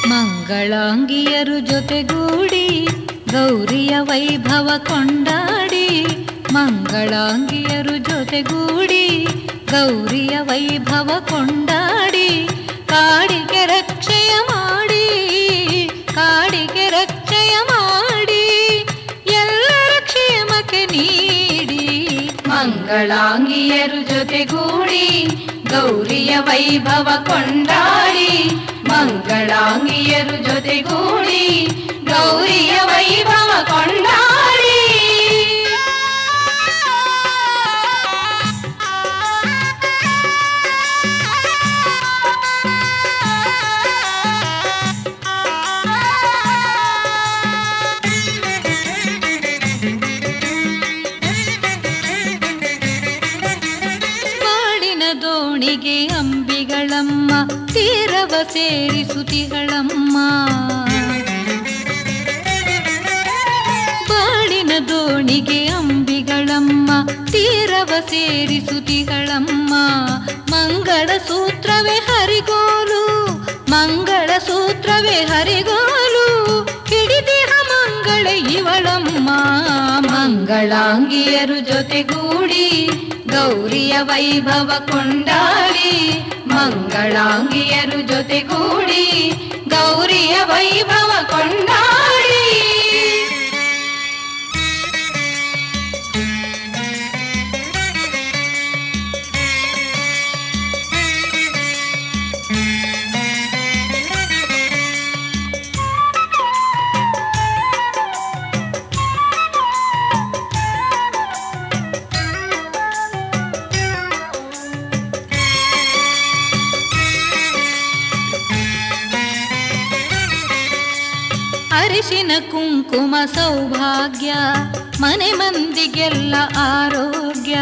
ಮಂಗಳಾಂಗಿಯರು ಜೊತೆಗೂಡಿ ಗೌರಿಯ ವೈಭವ ಕೊಂಡಾಡಿ ಮಂಗಳಾಂಗಿಯರು ಜೊತೆಗೂಡಿ ಗೌರಿಯ ವೈಭವ ಕೊಂಡಾಡಿ ಕಾಡಿಗೆ ರಕ್ಷೆಯ ಮಾಡಿ ಕಾಡಿಗೆ ರಕ್ಷೆಯ ಮಾಡಿ ಎಲ್ಲರ ಕ್ಷೇಮಕ್ಕೆ ನೀಡಿ ಮಂಗಳಾಂಗಿಯರು ಜೊತೆಗೂಡಿ ಗೌರಿಯ ವೈಭವ ಕೊಂಡಾಡಿ ಮಂಗಳಾಂಗಿಯರು ಜೊತೆಗೂಡಿ ಗೌರಿಯ ವೈಭವ ಕೊಂಡಾಡಿ ಬಾಳಿನ ದೋಣಿಗೆ ಅಂಬಿಗಳಮ್ಮ ತೀರವ ಸೇರಿಸುತಿಗಳಮ್ಮ ಬಾಳಿನ ದೋಣಿಗೆ ಅಂಬಿಗಳಮ್ಮ ತೀರವ ಸೇರಿಸುತಿಗಳಮ್ಮ ಮಂಗಳ ಸೂತ್ರವೇ ಹರಿಗೋಲು ಮಂಗಳ ಸೂತ್ರವೇ ಹರಿಗೋಲು ಹಿಡಿದಿಹ ಮಂಗಳ ಇವಳಮ್ಮ ಮಂಗಳಾಂಗಿಯರು ಜೊತೆಗೂಡಿ ಗೌರಿಯ ವೈಭವ ಕೊಂಡಾಡಿ ಮಂಗಳಾಂಗಿಯರು ಜೊತೆಗೂಡಿ ಗೌರಿಯ ವೈಭವ ಕೊಂಡಾಡಿ ಅರಿಶಿನ ಕುಂಕುಮ ಸೌಭಾಗ್ಯ ಮನೆ ಮಂದಿಗೆಲ್ಲ ಆರೋಗ್ಯ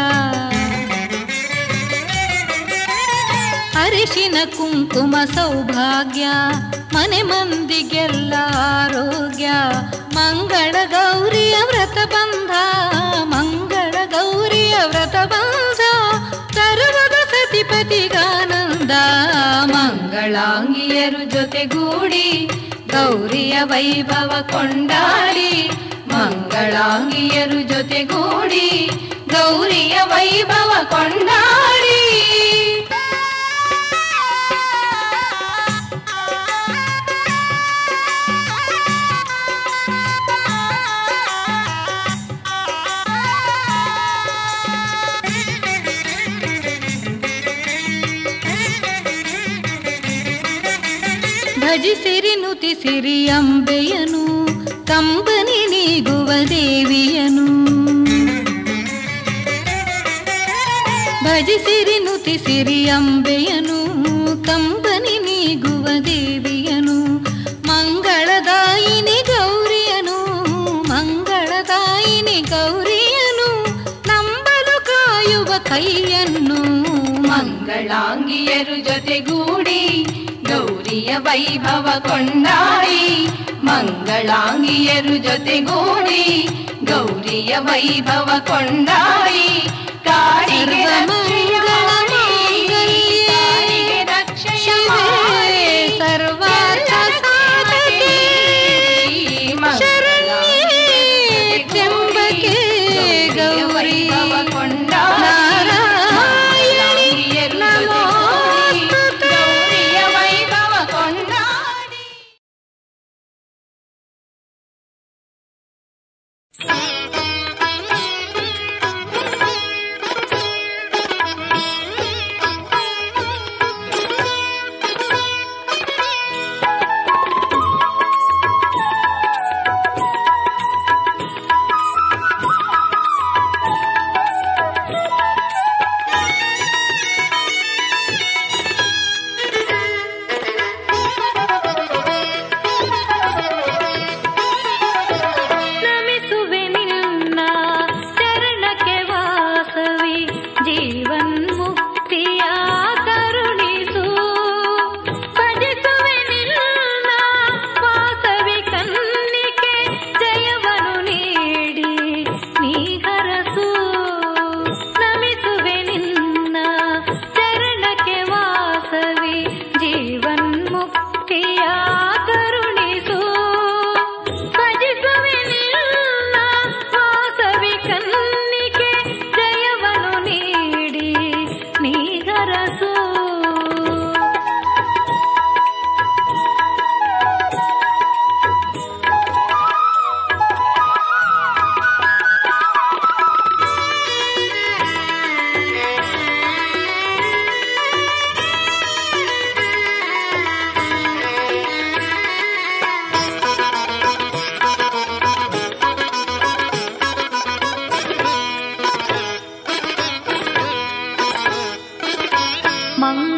ಅರಿಶಿನ ಕುಂಕುಮ ಸೌಭಾಗ್ಯ ಮನೆ ಮಂದಿಗೆಲ್ಲ ಆರೋಗ್ಯ ಮಂಗಳ ಗೌರಿಯ ವ್ರತ ಬಂಧ ಮಂಗಳ ಗೌರಿಯ ವ್ರತ ಬಂಧ ತರುವದ ಸತಿಪತಿಗಾನಂದ ಮಂಗಳಾಂಗಿಯರು ಜೊತೆಗೂಡಿ ಗೌರಿಯ ವೈಭವ ಕೊಂಡಾಡಿ ಮಂಗಳಾಂಗಿಯರು ಜೊತೆಗೂಡಿ ಗೌರಿಯ ವೈಭವ ಕೊಂಡಾಡಿ ಭಜಿಸಿರಿ ನುತಿಸಿರಿ ಅಂಬೆಯನು ಕಂಬನಿ ನೀಗುವ ದೇವಿಯನು ಭಜಿಸಿರಿ ನುತಿಸಿರಿ ಅಂಬೆಯನು ಕಂಬನಿ ನೀಗುವ ದೇವಿಯನು ಮಂಗಳದಾಯಿನಿ ಗೌರಿಯನು ಮಂಗಳದಾಯಿನಿ ಗೌರಿಯನು ನಂಬಲು ಕಾಯುವ ಕೈಯನ್ನು ಮಂಗಳಾಂಗಿಯರು ಜೊತೆಗೂಡಿ ಗೌರಿಯ ವೈಭವ ಕೊಂಡಾಡಿ ಮಂಗಳಾಂಗಿಯರು ಜೊತೆಗೂಡಿ ಗೌರಿಯ ವೈಭವ ಕೊಂಡಾಡಿ ಕಾಡಿಗೆ ರಕ್ಷೆಯ ಮಾಡಿ, ಕಾಡಿಗೆ ರಕ್ಷೆಯ ಮಾಡಿ, ಸರ್ವಾರ್ಥ ಸಾಧಕೆ ಶರಣ್ಯೇ ಚೆಂಬಕೆ ಗೌರಿ ನಾರಾಯಣಿ ನಮೋಸ್ತುತೆ. ಗೌರಿಯ ವೈಭವ ಕೊಂಡಾಡಿ Thank you.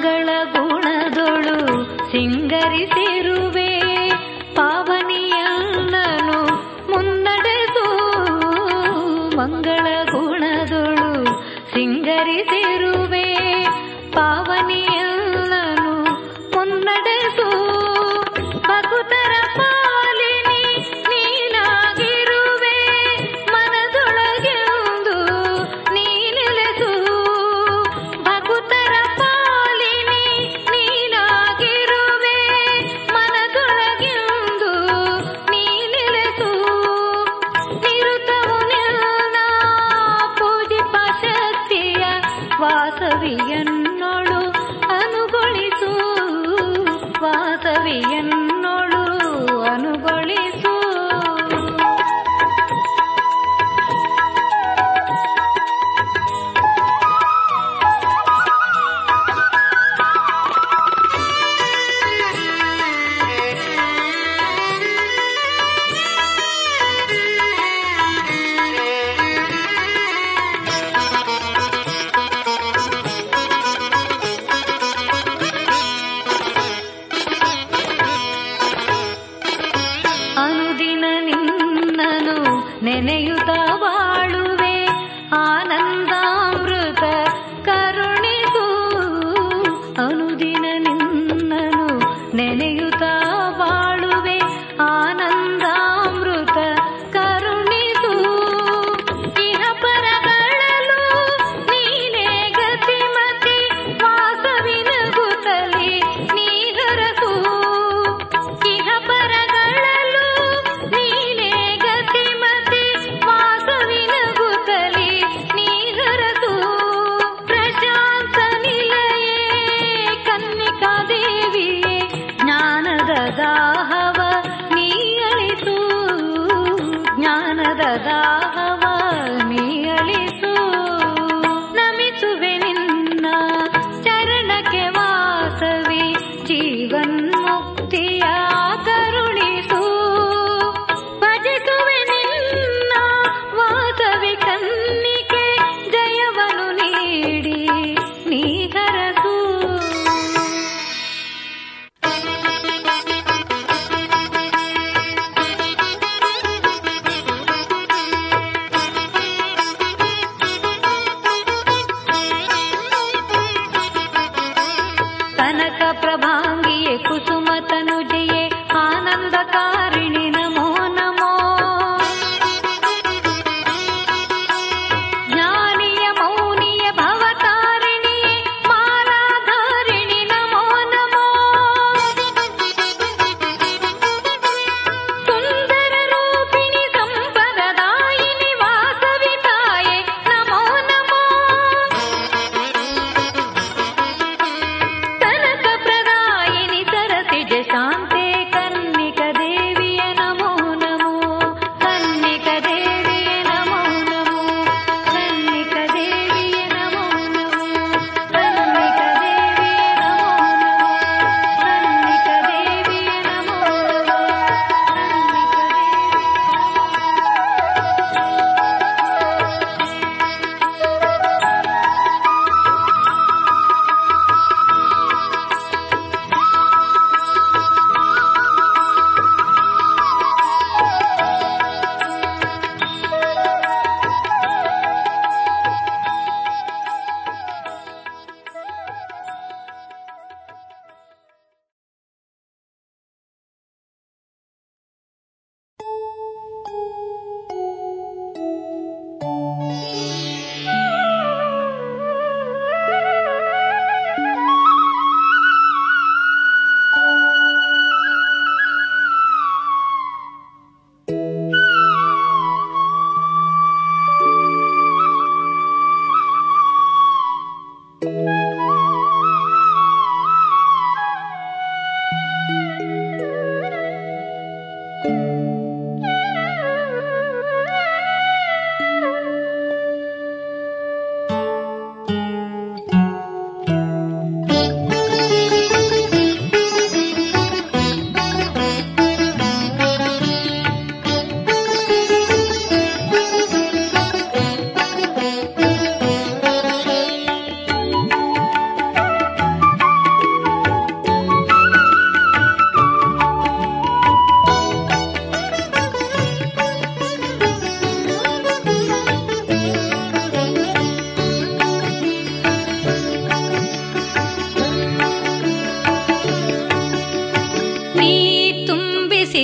ಮಂಗಳ ಗುಣದೊಳು ಸಿಂಗರಿಸಿರುವೆ ಪಾವನಿಯನ್ನನು ಮುನ್ನಡೆಸು ಮಂಗಳ ಗುಣದೊಳು ಸಿಂಗರಿಸಿರುವೆ ಪಾವನಿಯನ್ನನು ಮುನ್ನಡೆಸು ಭಕುತರ ಪಾಲಿನಿ ನೀನಾಗಿರುವೆ ಮನದೊಳಗೆಂದು ನೀನೆಲೆಸು ಭಕುತರ ಪಾಲಿನಿ ನೀನಾಗಿರುವೆ ಮನದೊಳಗೆಂದು ನೀನೆಲೆಸು ನಿರುತವು ನಿನ್ನ ಪೂಜಿಪ ಶಕ್ತಿಯ ವಾಸವಿಯನ್ನೊಳು ಅನುಗೊಳಿಸು ವಾಸವಿಯನ್ನೊಳು ಅನುಗೊಳಿಸು ಅನುದಿನ ನಿನ್ನನು ನೆನೆಯುತ್ತ ಬಾಳುವೆ ಆನಂದಾಮೃತ ಕರುಣಿಸು ಅನುದಿನ ನಿನ್ನನು ನೆನೆಯುತ್ತ ಬಾಳುವೆ ಆನಂದಾಮೃತ ಕರುಣಿಸು ಇಹ ಪರಗಳಲು ನೀನೇ ಗತಿಮತಿ ವಾಸವಿನ ಗುತಲಿ ನೀಹರಸು ಇಹ ಪರಗಳಲು ನೀನೇ ಗತಿಮತಿ ವಾಸವಿನ ಗುತಲಿ ನೀಹರಸು ಪ್ರಶಾಂತ ನಿಲಯೇ ಕನ್ನಿಕಾ ದೇವಿಯೇ ಜ್ಞಾನದ ದಾಹವ ನೀಯಳಿಸು ಜ್ಞಾನದ ದಾಹವ ನೀಯಳಿಸು ನಮಿಸುವೆ ನಿನ್ನ ಚರಣಕ್ಕೆ ವಾಸವಿ ಜೀವನ್ಮುಕ್ತಿಯ ಕರುಣಿಸು ಭಜಿಸುವೆ ನಿನ್ನ ವಾಸವಿ ಕನ್ನಿಕೆ ಜಯವನ್ನು ನೀಡಿ ನೀಹರಸು ಕನಕ ಪ್ರಭಾಂಗಿಯೇ ಕುಸುಮ ತನುಜೆಯೇ ಆನಂದಕಾರಿಣಿ ನಮೋ ನಮೋ ಜ್ಞಾನಿಯ ಮೌನಿಯ ಭವತಾರಿಣಿಯೇ ಮಾಲಾಧಾರಿಣಿ ನಮೋ ನಮೋ ಸುಂದರ ರೂಪಿಣಿ ಸಂಪದದಾಯಿನಿ ವಾಸವಿತಾಯೇ ನಮೋ ನಮೋ ಕನಕ ಪ್ರದಾಯಿನಿ ಸರಸಿಜ ಶಾಂತೆ ಕನ್ನಿಕ ದೇವಿಯ ನಮೋ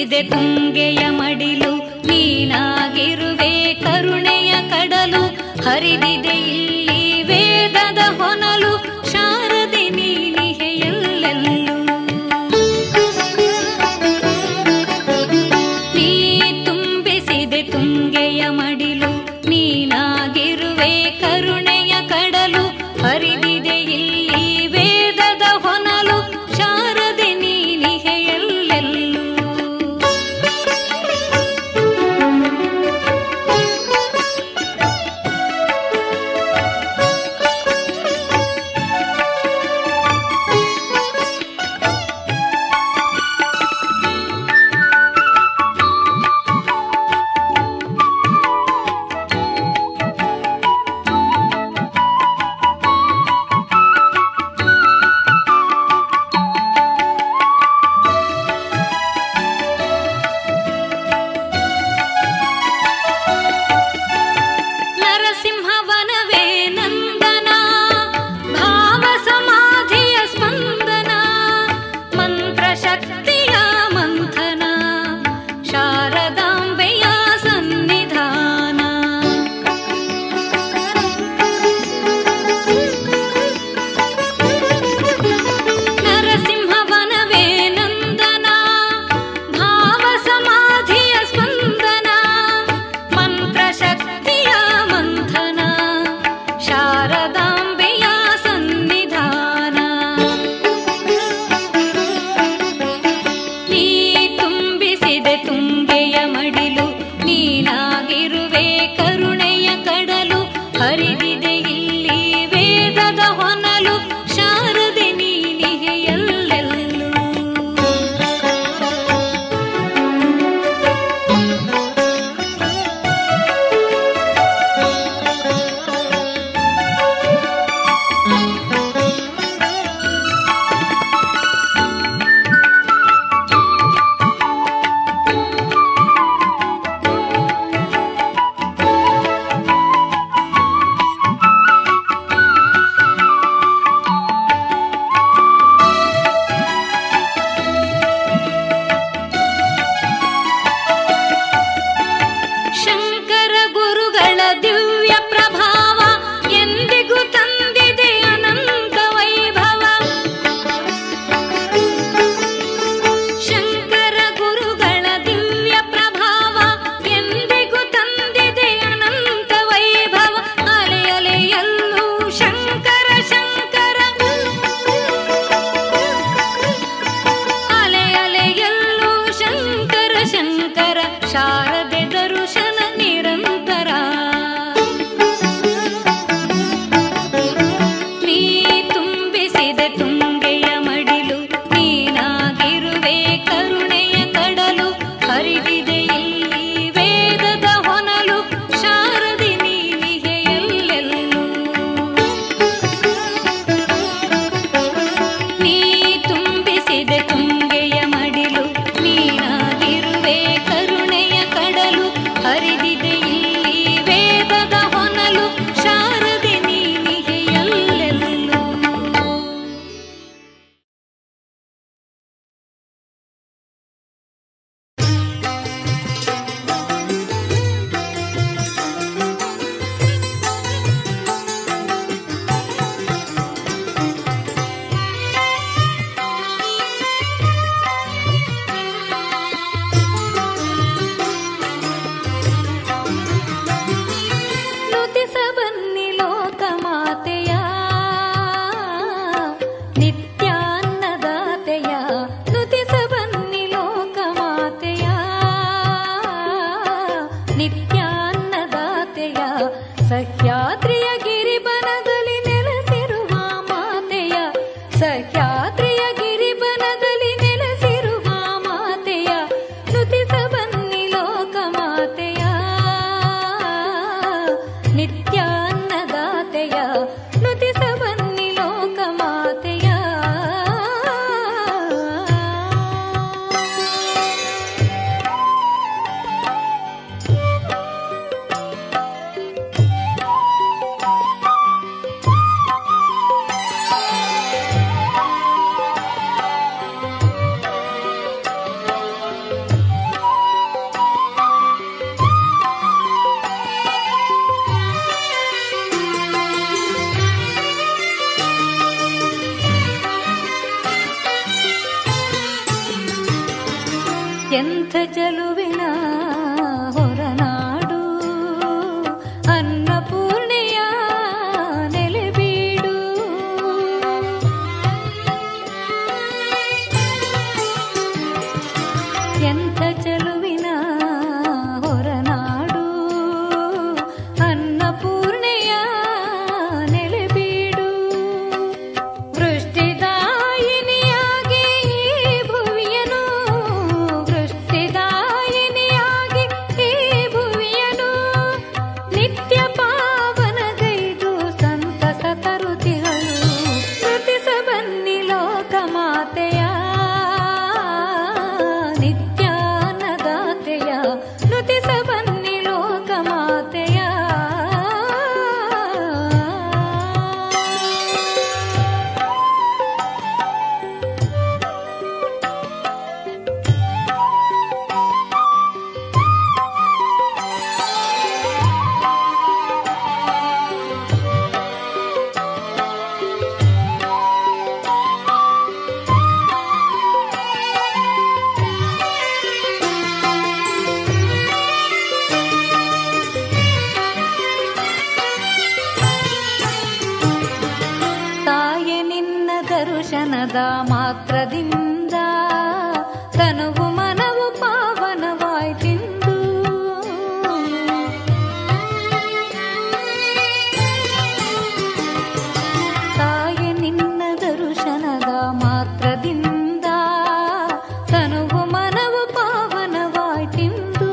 ತುಂಬಿಸಿದೆ ತುಂಗೆಯ ಮಡಿಲು ನೀನಾಗಿರುವೆ ಕರುಣೆಯ ಕಡಲು ಹರಿದಿದೆ ಇಲ್ಲಿ ವೇದದ ಹೊನಲು ಶಾರದೆ ನೀನಿಹೆ ಎಲ್ಲೆಲ್ಲೂ ನೀ ತುಂಬಿಸಿದೆ ತುಂಗೆಯ ಮಡಿಲು ನೀನಾಗಿರುವೆ ಕರುಣೆಯ ಕಡಲು ಹರಿದಿದೆ ಇಲ್ಲಿ ವೇದದ ಹೊನಲು ಶಾರದೆ ನೀನಿಹೆ ಎಲ್ಲೆಲ್ಲೂ ನರಸಿಂಹವನವೇ ನಂದನ ಭಾವ ಸಮಾಧಿಯ ಸ್ಪಂದನ ಮಂತ್ರ ಶಕ್ತಿಯ ಮಂಥನ ಶಾರದಾಂಬೆಯ ಸನ್ನಿಧಾನ ನರಸಿಂಹವನವೇ ನಂದನ ಭಾವ ಸಮಾಧಿಯ ಸ್ಪಂದನ ಮಂತ್ರ ಶಕ್ತಿಯ ಮಂಥನ ಶಾರದಾಂಬೆಯ ಸನ್ನಿಧಾನ ನೀ ತುಂಬಿಸಿದೆ ತುಂಗೆಯ ಮಡಿಲು ನೀನಾಗಿರುವೆ ಕರುಣೆಯ ಕಡಲು ಹರಿದಿದೆ ಇಲ್ಲಿ ವೇದದ ಹೊನಲು ಶಾರದೆ ನೀನಿಹೆ ಎಲ್ಲೆಲ್ಲೂ ಶಂಕರ ಗುರುಗಳ ದಿವ್ಯ ಪ್ರಭಾವ ಎಂದಿಗೂ ತಂದಿದೆ ಅನಂತ ವೈಭವ ಶಂಕರ ಗುರುಗಳ ದಿವ್ಯ ಪ್ರಭಾವ ಎಂದಿಗೂ ತಂದಿದೆ ಅನಂತ ವೈಭವ ಅಲೆ ಅಲೆಯಲ್ಲೂ ಶಂಕರ ಶಂಕರ ಅಲೆ ಅಲೆಯಲ್ಲೂ ಶಂಕರ ಶಂಕರ ಶಾರದೆ ದರುಶನ ನಿರಂತರ ನೀ ತುಂಬಿಸಿದೆ ತುಂಗೆಯ ಮಡಿಲು ನೀನಾಗಿರುವೆ ಕರುಣೆಯ ಕಡಲು ಹರಿದಿದೆ ಇಲ್ಲಿ ವೇದದ ಹೊನಲು ಶಾರದೆ ನೀನಿಗೆ ಎಲ್ಲೆಲ್ಲೂ ನೀ ತುಂಬಿಸಿದೆ ತುಂಗೆಯ ಮಡಿಲು ನೀನಾಗಿರುವೆ ಕರುಣೆಯ ಕಡಲು ಹರಿದಿದೆ ಇಲ್ಲಿ ವೇದದ ಹೊನಲು ಶಾರದೆ ನೀನಿಗೆ ಎಲ್ಲೆಲ್ಲೂ ಎಂಥ ಚಲುವಿನ ಹೊರನಾಡು ಅನ್ನಪೂರ್ಣೆಯ ನೆಲೆಬೀಡು ಎಂಥ ಚಲುವಿನ ಹೊರನಾಡು ಅನ್ನಪೂರ್ಣೆಯ ನೆಲೆಬೀಡು ವೃಷ್ಟಿದಾಯಿನಿಯಾಗಿ ಈ ಭುವಿಯನು ವೃಷ್ಟಿದಾಯಿನಿಯಾಗಿ ಈ ಭುವಿಯನು ನಿತ್ಯ ಪಾವನಗೈದು ಸಂತಸ ತರುತಿಗಳು ನೃತಿಸ ಬನ್ನಿ ಲೋಕ ಮಾತೆಯ ನಿತ್ಯಾನದಾತೆಯ ನೃತಿಸ ಬನ್ನಿ ಲೋಕ ಮಾತೆಯ ತಾಯೆ ನಿನ್ನ ದರ್ಶನದ ಮಾತ್ರದಿಂದ ತನುವು ಮನವು ಪಾವನವಾಯ್ತಿಂದು ತಾಯೆ ನಿನ್ನ ದರ್ಶನದ ಮಾತ್ರದಿಂದ ತನುವು ಮನವು ಪಾವನವಾಯ್ತಿಂದು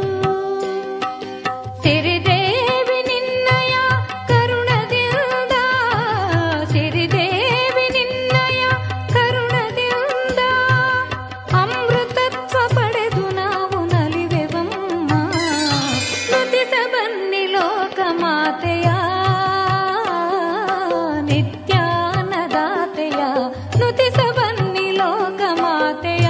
ಸಿರಿದೇವಿ ನಿನ್ನಯ ಕರುಣದಿಂದ ಸಿರಿದೇವಿ ನಿನ್ನಯ ಕರುಣದಿಂದ ಅಮೃತತ್ವ ಪಡೆದು ನಾವು ನಲಿವೆವಮ್ಮ ನುತಿಸ ಬನ್ನಿ ಲೋಕ ಮಾತೆಯ ನಿತ್ಯಾನದಾತೆಯ ನುತಿಸ ಬನ್ನಿ ಲೋಕ ಮಾತೆಯ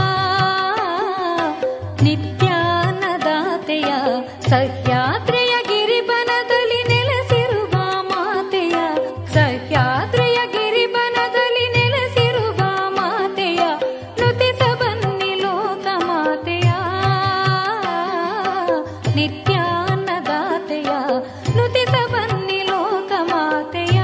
ನಿತ್ಯಾನದಾತೆಯ ಸಹ್ಯಾದ್ರಿಯ ಗಿರಿಬನದಲ್ಲಿ ನೆಲೆಸಿರುವ ಮಾತೆಯ ಸಹ್ಯಾದ್ರಿಯ ಗಿರಿಬನದಲ್ಲಿ ನೆಲೆಸಿರುವ ಮಾತೆಯ ನುತಿಸ ಬನ್ನಿ ಲೋಕ ಮಾತೆಯ ನಿತ್ಯಾನದಾತೆಯ ನುತಿಸ ಬನ್ನಿ ಲೋಕ ಮಾತೆಯ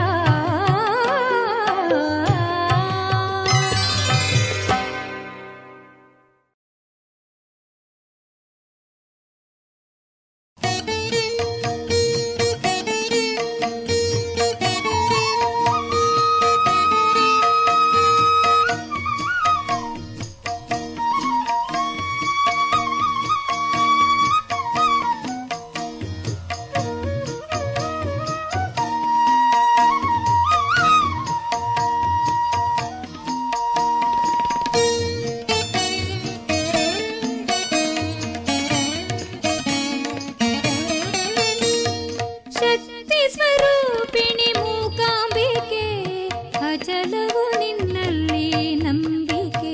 ಶಕ್ತಿ ಸ್ವರೂಪಿಣಿ ಮೂಕಾಂಬಿಕೆ ಅಚಲವು ನಿನ್ನಲ್ಲಿ ನಂಬಿಕೆ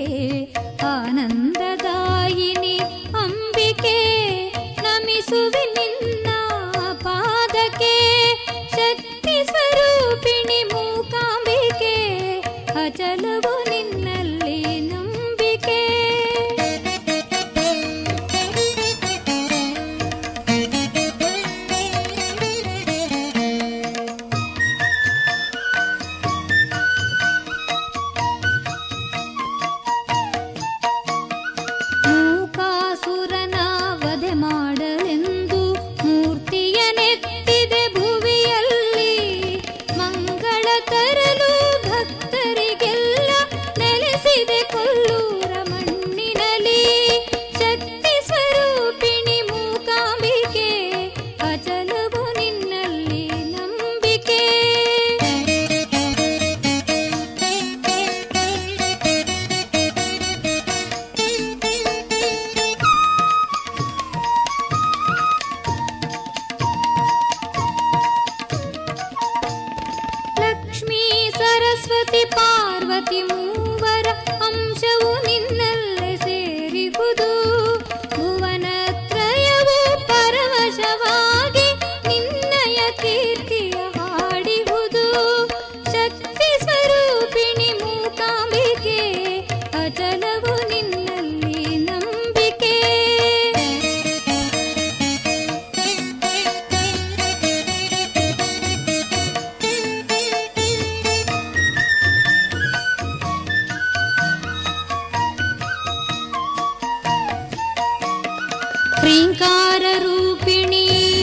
ಆನಂದದಾಯಿನಿ ಅಂಬಿಕೆ ನಮಿಸುವೆ ನಿನ್ನ ಪಾದಕ್ಕೆ ಶಕ್ತಿ ಸ್ವರೂಪಿಣಿ ಮೂಕಾಂಬಿಕೆ ಅಚಲವು ನಿನ್ನಲ್ಲಿ ನಂಬಿಕೆ ಮೂಕಾಸುರನ ವಧೆ ಮಾಡಲೆಂದು ಮೂರ್ತಿಯನೆತ್ತಿದೆ ಭುವಿಯಲ್ಲಿ ಮಂಗಳ ತರಲು ಭಕ್ತರಿಗೆಲ್ಲ ನೆಲೆಸಿದೆ ಕೊಲ್ಲೂರ ಮಣ್ಣಿನಲ್ಲಿ ಶಕ್ತಿ ಸ್ವರೂಪಿಣಿ ಮೂಕಾಂಬಿಕೆ ಅಚಲವು ನಿನ್ನಲ್ಲಿ ನಂಬಿಕೆ ಲಕ್ಷ್ಮೀ ಸರಸ್ವತಿ ಪಾರ್ವತಿ ಮೂವರ ಅಂಶವು ನಿನ್ನಲ್ಲೇ ಸೇರಿಹುದು ಭುವನತ್ರಯವು ಪರವಶವಾಗಿ ನಿನ್ನಯ ಕೀರ್ತಿಯ ಹಾಡಿಹುದು ಶಕ್ತಿ ಸ್ವರೂಪಿಣಿ ಮೂಕಾಂಬಿಕೆ ಅಚಲವು ನಿನ್ನಲ್ಲಿ ನಂಬಿಕೆ ह्रीङ्कार रूपिणी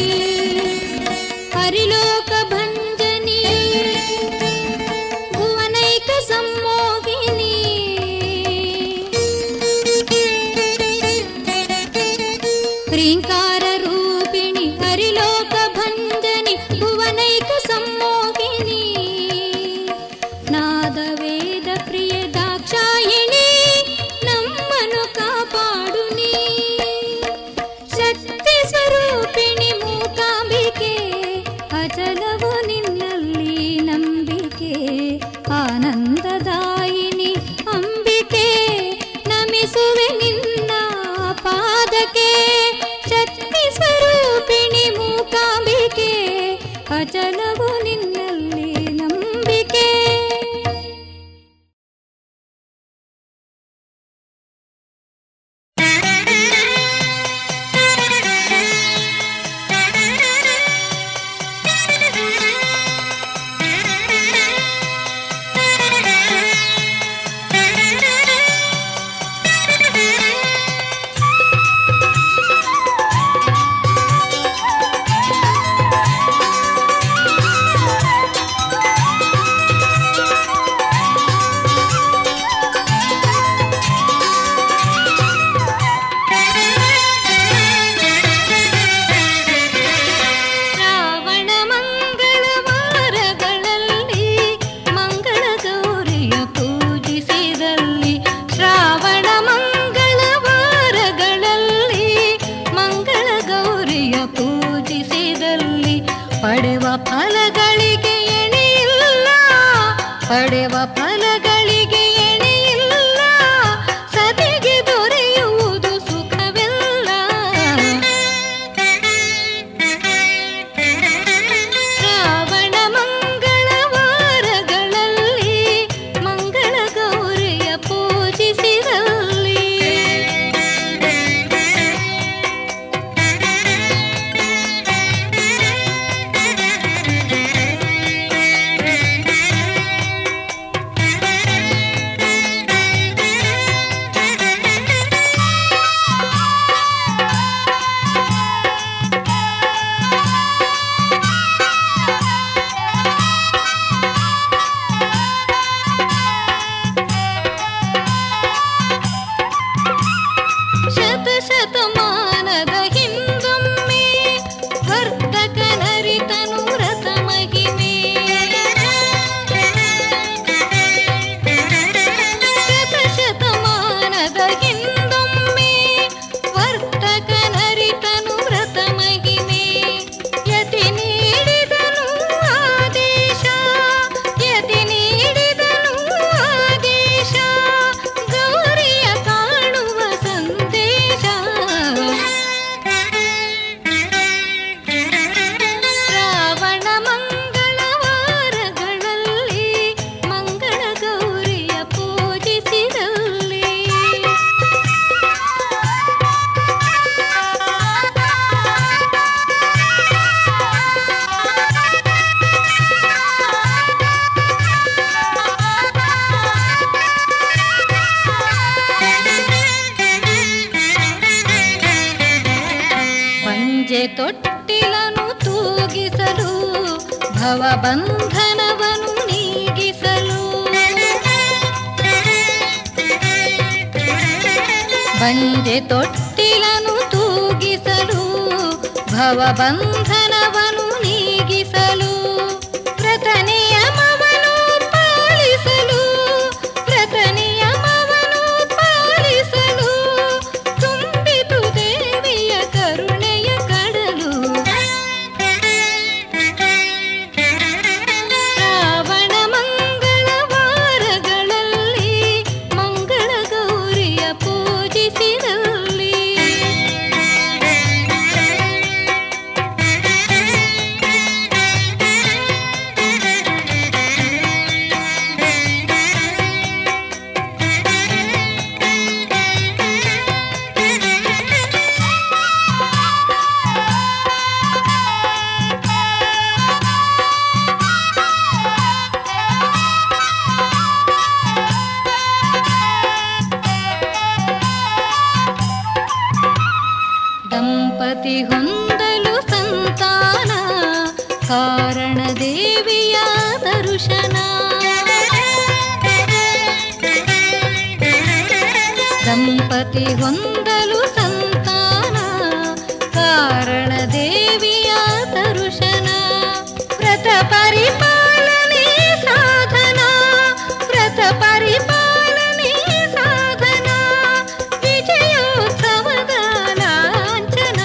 हरिलोक भञ्जनी भुवनैक सम्मोहिनी ह्रीङ्कार रूपिणि हरिलोक भञ्जनि भुवनैक सम्मोहिनी ನಾದವೇದ ಪ್ರಿಯ ದಾಕ್ಷಾಯಿಣಿ ನಮ್ಮನು ಕಾಪಾಡು ನೀ ಶಕ್ತಿ ಸ್ವರೂಪಿಣಿ ಮೂಕಾಂಬಿಕೆ ಅಚಲವು ನಿನ್ನಲ್ಲಿ ನಂಬಿಕೆ ಆನಂದದಾಯಿನಿ ಅಂಬಿಕೆ ನಮಿಸುವೆ ನಿನ್ನ ಪಾದಕ್ಕೆ ಶಕ್ತಿ ಸ್ವರೂಪಿಣಿ ಮೂಕಾಂಬಿಕೆ ಅಚಲವು ನಿನ್ನಲ್ಲಿ ನಂಬಿಕೆ ಶ್ರಾವಣ ಮಂಗಳವಾರಗಳಲ್ಲಿ ಮಂಗಳ ಗೌರಿಯ ಪೂಜಿಸಿದಲ್ಲಿ ಶ್ರಾವಣ ಮಂಗಳವಾರಗಳಲ್ಲಿ ಮಂಗಳ ಗೌರಿಯ ಪೂಜಿಸಿದಲ್ಲಿ ಪಡೆವ ಫಲಗಳಿಗೆ ಎಣೆಯಿಲ್ಲ ಪಡೆವ ಫಲಗಳಿಗೆ ಎಣೆಯಿಲ್ಲ ಸತಿಗೆ ದೊರೆಯುವುದು ಸುಖವೆಲ್ಲ ಶ್ರಾವಣ ಮಂಗಳವಾರಗಳಲ್ಲಿ ಮಂಗಳ ಗೌರಿಯ ಪೂಜಿಸಿದಲ್ಲಿ ಶತ ಶತಮಾನದ ಹಿಂದೊಮ್ಮೆ ವರ್ತಕ ನರಿತನು ರಥ ಮಹಿಮೆ ಶತ ಶತಮಾನದ ಹಿಂದೊಮ್ಮೆ ವರ್ತಕ ನರಿತನು ರಥ ಮಹಿಮೆ ಯತಿ ನೀಡಿದನು ಆದೇಶ ಯತಿ ನೀಡಿದನು ಆದೇಶ ಗೌರಿಯ ಕಾಣುವ ಸಂದೇಶ ಶ್ರಾವಣ ಮಂಗಳವಾರಗಳಲ್ಲಿ ಮಂಗಳ ಗೌರಿಯ ಪೂಜಿಸಿದಲ್ಲಿ ಪಂಜೆ ತೊಟ್ಟಿಲನು ತೂಗಿಸಲು ಭವಬಂಧನವನು ನೀಗಿಸಲು ಬಂಜೆ ತೊಟ್ಟಿಲನು ತೂಗಿಸಲು ಭವಬಂಧನವನು ನೀಗಿಸಲು ವ್ರತ ನಿಯಮವನು ಪಾಲಿಸಲು ವ್ರತ ನಿಯಮವನು ಪಾಲಿಸಲು ತುಂಬಿತು ದೇವಿಯ ಕರುಣೆಯ ಕಡಲು ಶ್ರಾವಣ ಮಂಗಳವಾರಗಳಲ್ಲಿ ಮಂಗಳ ಗೌರಿಯ ಪೂಜಿಸಿದಲ್ಲಿ ಸಂಪತಿ ಹೊಂದಲು ಸಂತಾನ ಕಾರಣ ದೇವಿಯ ದರ್ಶನ ಸಂಪತಿ ಹೊಂದಲು ಸಂತಾನ ಕಾರಣ ದೇವಿಯ ದರ್ಶನ ವ್ರತ ಪರಿಪಾಲನೆ ಸಾಧನ ವ್ರತ ಪರಿಪಾಲನೆ ಸಾಧನ ವಿಜಯೋತ್ಸವದ ಲಾಂಛನ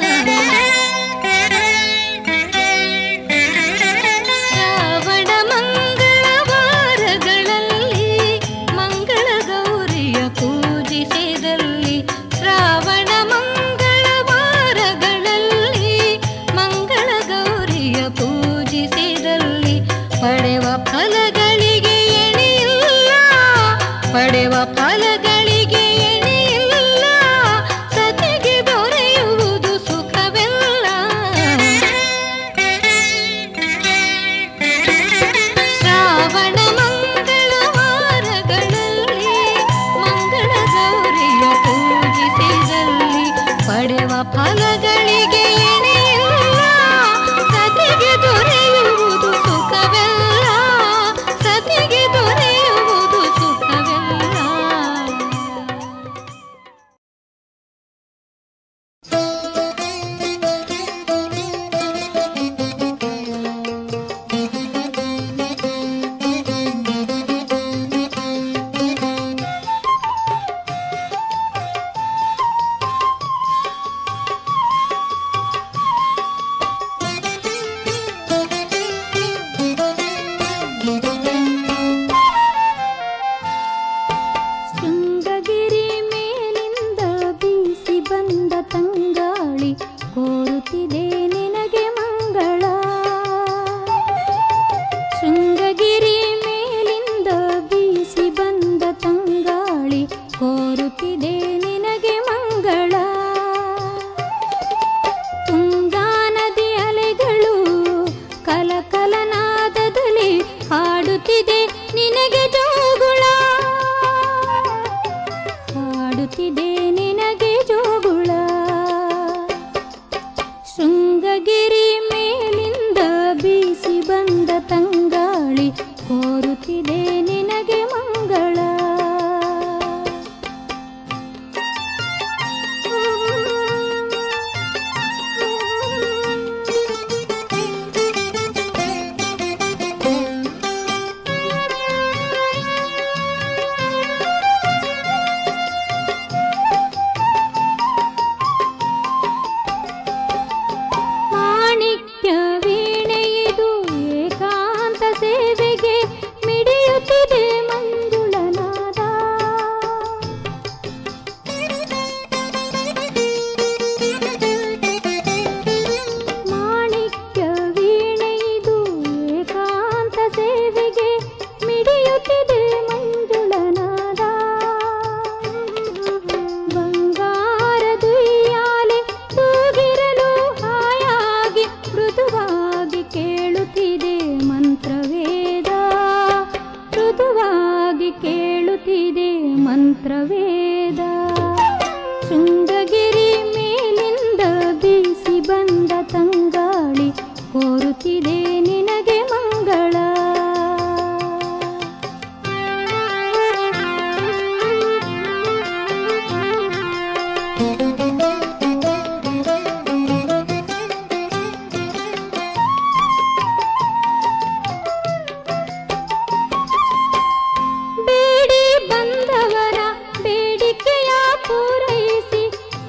ಶ್ರಾವಣ ಮಂಗಳವಾರಗಳಲ್ಲಿ ಮಂಗಳ ಗೌರಿಯ ಪೂಜಿಸಿದಲ್ಲಿ ಶ್ರಾವಣ ಮಂಗಳವಾರಗಳಲ್ಲಿ ಮಂಗಳ ಗೌರಿಯ ಪೂಜಿಸಿದಲ್ಲಿ ಪಡೆವ ಫಲಗಳಿಗೆ ಎಣೆಯಿಲ್ಲ ಪಡೆವ ಫಲಗಳಿಗೆ ಎಣೆಯಿಲ್ಲ ಸತಿಗೆ ದೊರೆಯುವುದು ಸುಖವೆಲ್ಲ ಶ್ರಾವಣ ಮಂಗಳವಾರಗಳಲ್ಲಿ ಮಂಗಳ ಗೌರಿಯ ಪೂಜಿಸಿದಲ್ಲಿ ಪಡೆವ ಫಲಗಳಿಗೆ ಎಣೆಯಿಲ್ಲ ಸತಿಗೆ ದೊರೆಯುವುದು ಸುಖವೆಲ್ಲ ಸತಿಗೆ ದೊರೆಯುವುದು ಸುಖವೆಲ್ಲ ಶೃಂಗಗಿರಿ ಮೇಲಿಂದ ಬೀಸಿ ಬಂದ ತಂಗಾಳಿ ಕೋರುತ್ತಿದೆ ನಿನಗೆ ಮಂಗಳ ಶೃಂಗಗಿರಿ ಮೇಲಿಂದ ಬೀಸಿ ಬಂದ ತಂಗಾಳಿ ಕೋರುತ್ತಿದೆ ನಿನಗೆ ಮಂಗಳ ತುಂಗಾ ನದಿ ಅಲೆಗಳು ಕಲಕಲನಾದದಲ್ಲಿ ಹಾಡುತ್ತಿದೆ ನಿನಗೆ ಜೋಗುಳ ಹಾಡುತ್ತಿದೆ ನಿನಗೆ ಜೋಗುಳ ಶೃಂಗಗಿರಿ ಮೇಲಿಂದ ಬೀಸಿ ಬಂದ ತಂಗಾಳಿ ಕೋರುತ್ತಿದೆ ನಿನಗೆ ಮಂಗಳ ಮಾಣಿಕ್ಯ ವೀಣೆಯಿದು ಏಕಾಂತ ಸೇವೆಗೆ ಮಿಡಿಯುತ್ತಿದೆ ಮಂಜುಳನಾದ ಮಾಣಿಕ್ಯ ವೀಣೆಯಿದು ಏಕಾಂತ ಸೇವೆಗೆ ಮಿಡಿಯುತ್ತಿದೆ ಮಂಜುಳನಾದ ಬಂಗಾರದುಯ್ಯಾಲೆ ತೂಗಿರಲು ಹಾಯಾಗಿ ಮೃದುವಾಗಿ ಕೇಳುತ್ತಿದೆ ಮಂತ್ರವೇದ ಮೃದುವಾಗಿ ಕೇಳುತ್ತಿದೆ ಮಂತ್ರವೇದ ಶೃಂಗಗಿರಿ ಮೇಲಿಂದ ಬೀಸಿ ಬಂದ ತಂಗಾಳಿ ಕೋರುತ್ತಿದೆ ನಿನಗೆ ಮಂಗಳ ಬೇಡಿ ಬಂದವರ ಬೇಡಿಕೆಯ ಪೂರೈಸಿ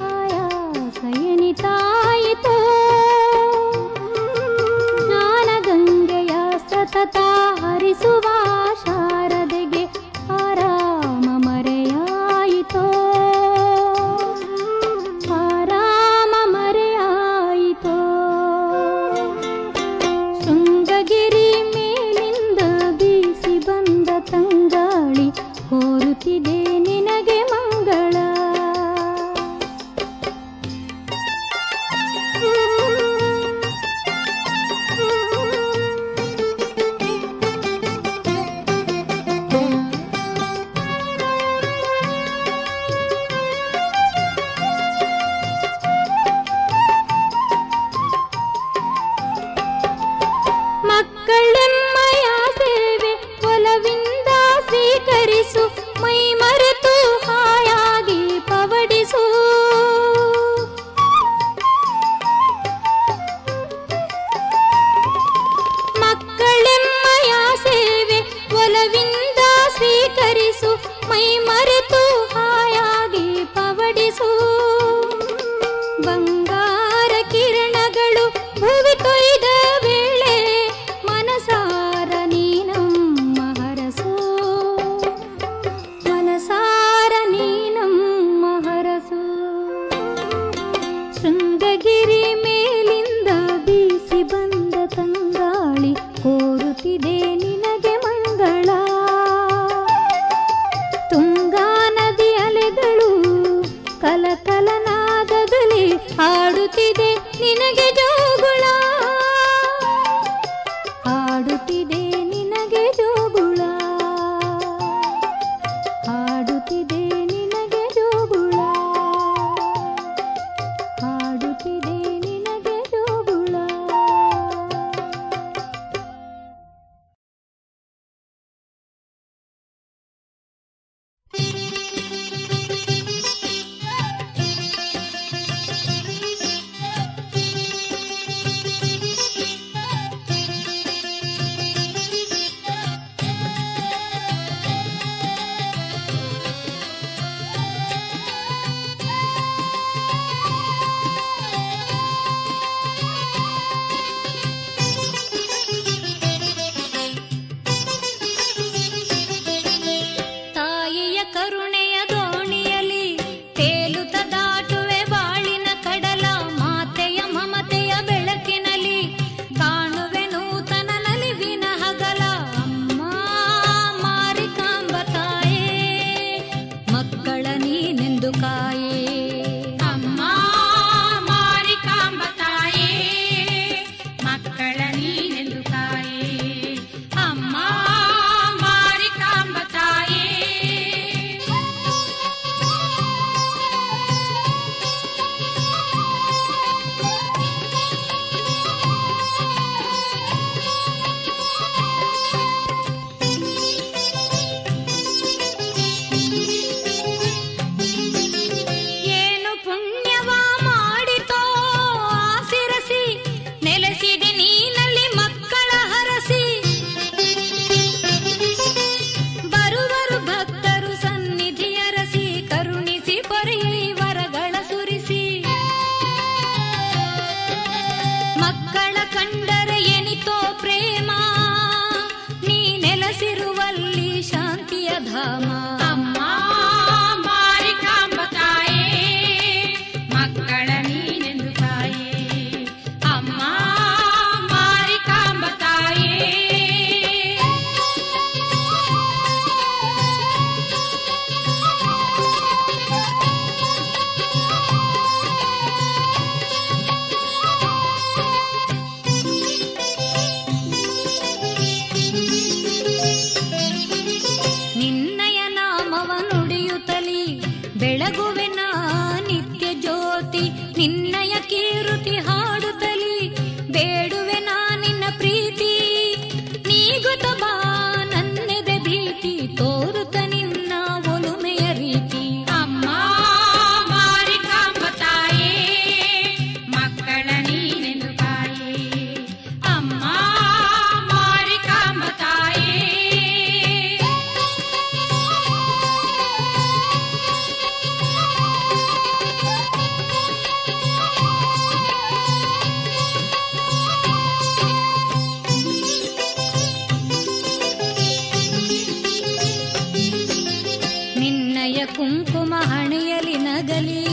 ಕುಂಕುಮ ಹಣೆಯಲಿ ನಗಲಿ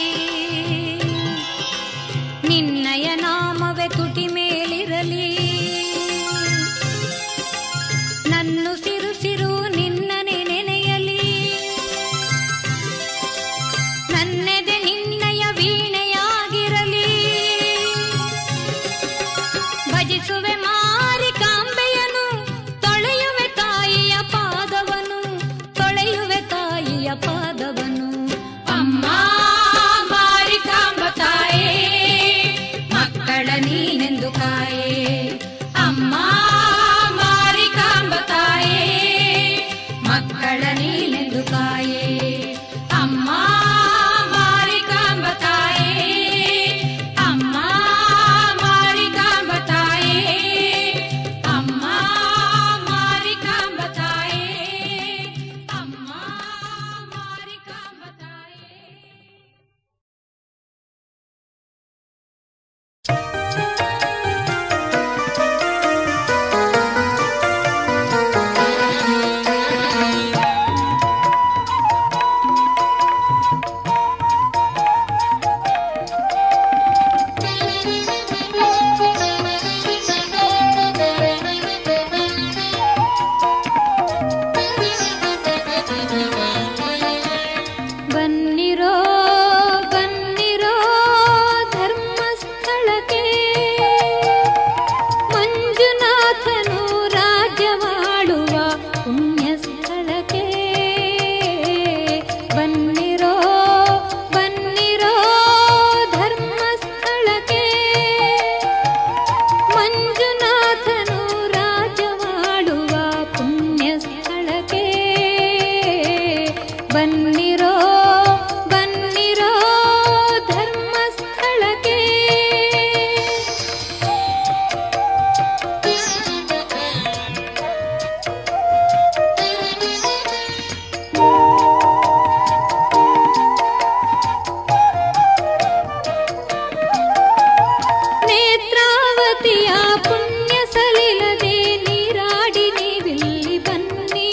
ನಿನ್ನಯ ನಾಮವೇ ತುಟಿ ಮೇಲಿರಲಿ ನನ್ನು ಸಿರು ಸಿರು ನಿನ್ನನೆ ನೆನೆಯಲಿ ನನ್ನೆದೆ ನಿನ್ನಯ ವೀಣೆಯಾಗಿರಲಿ ಭಜಿಸುವೆ ಮಾರಿಕಾಂಬೆಯನು ತೊಳೆಯುವೆ ತಾಯಿಯ ಪಾದವನು ತೊಳೆಯುವೆ ತಾಯಿಯ ಪಾದವನು ಅಮ್ಮ ಮಾರಿಕಾಂಬ ತಾಯೇ ಮಕ್ಕಳ ನೀನೆಂದು ಕಾಯೇ ಅಮ್ಮ ಮಾರಿಕಾಂಬ ತಾಯೇ ಮಕ್ಕಳ ನೀನೆಂದು ಕಾಯೇ ಅಮ್ಮ ಮಾರಿಕಾಂಬ ತಾಯೇ ಅಮ್ಮ ಮಾರಿಕಾಂಬ ತಾಯೇ ಅಮ್ಮ ಮಾರಿಕಾಂಬ ತಾಯೇ ಅಮ್ಮ ಮಾರಿಕಾಂಬ ತಾಯೇ ಬನ್ನಿರೋ ಬನ್ನಿರೋ ಧರ್ಮಸ್ಥಳಕ್ಕೆ ಮಂಜುನಾಥನು ರಾಜ್ಯವಾಡುವ ಪುಣ್ಯ ಸ್ಥಳಕ್ಕೆ ಬನ್ನಿರೋ ಬನ್ನಿರೋ ಧರ್ಮಸ್ಥಳಕ್ಕೆ ಮಂಜುನಾಥನು ರಾಜವಾಡುವ ಪುಣ್ಯ ಸ್ಥಳಕ್ಕೆ ಬನ್ನಿರೋ ಬನ್ನಿರೋ ಧರ್ಮಸ್ಥಳಕ್ಕೆ ನೇತ್ರಾವತಿಯ ಪುಣ್ಯ ಸಲಿಲದೆ ನೀರಾಡಿ ನೀವಿಲ್ಲಿ ಬನ್ನಿ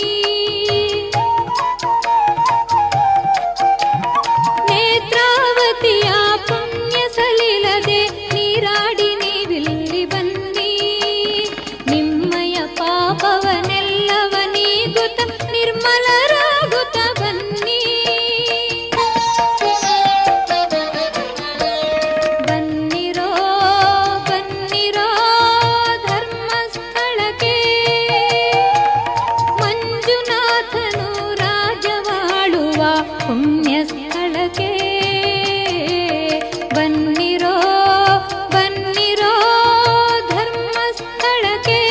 ನೇತ್ರಾವತಿಯ ಪುಣ್ಯ ಸಲಿಲದೆ ನೀರಾಡಿ ನೀವಿಲ್ಲಿ ಬನ್ನಿ ನಿಮ್ಮಯ ಪಾಪವನೆಲ್ಲವ ನೀಗುತ್ತ ನಿರ್ಮಲರಾಗುತ್ತ ಬನ್ನಿ ಬನ್ನಿರೋ ಬನ್ನಿರೋ ಧರ್ಮಸ್ಥಳಕ್ಕೆ ಮಂಜುನಾಥನು ರಾಜವಾಳುವ ಪುಣ್ಯ ಸ್ಥಳಕ್ಕೆ ಬನ್ನಿರೋ ಬನ್ನಿರೋ ಧರ್ಮಸ್ಥಳಕ್ಕೆ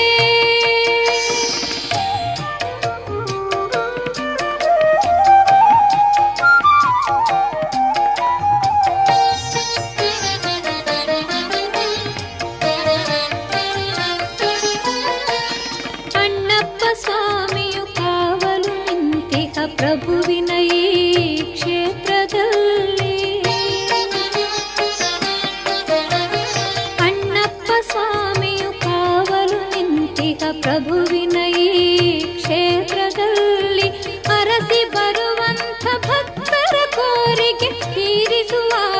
ಅಣ್ಣಪ್ಪ ಸ್ವಾಮಿಯು ಕಾವಲು ನಿಂತಿಹ ಪ್ರಭುವಿನ ಈ ಕ್ಷೇತ್ರದಲ್ಲಿ ಅಣ್ಣಪ್ಪ ಸ್ವಾಮಿಯು ಕಾವಲು ನಿಂತಿಹ ಪ್ರಭುವಿನ ಈ ಕ್ಷೇತ್ರದಲ್ಲಿ ಅರಸಿ ಬರುವಂಥ ಭಕ್ತರ ಕೋರಿಕೆ ತೀರಿಸುವ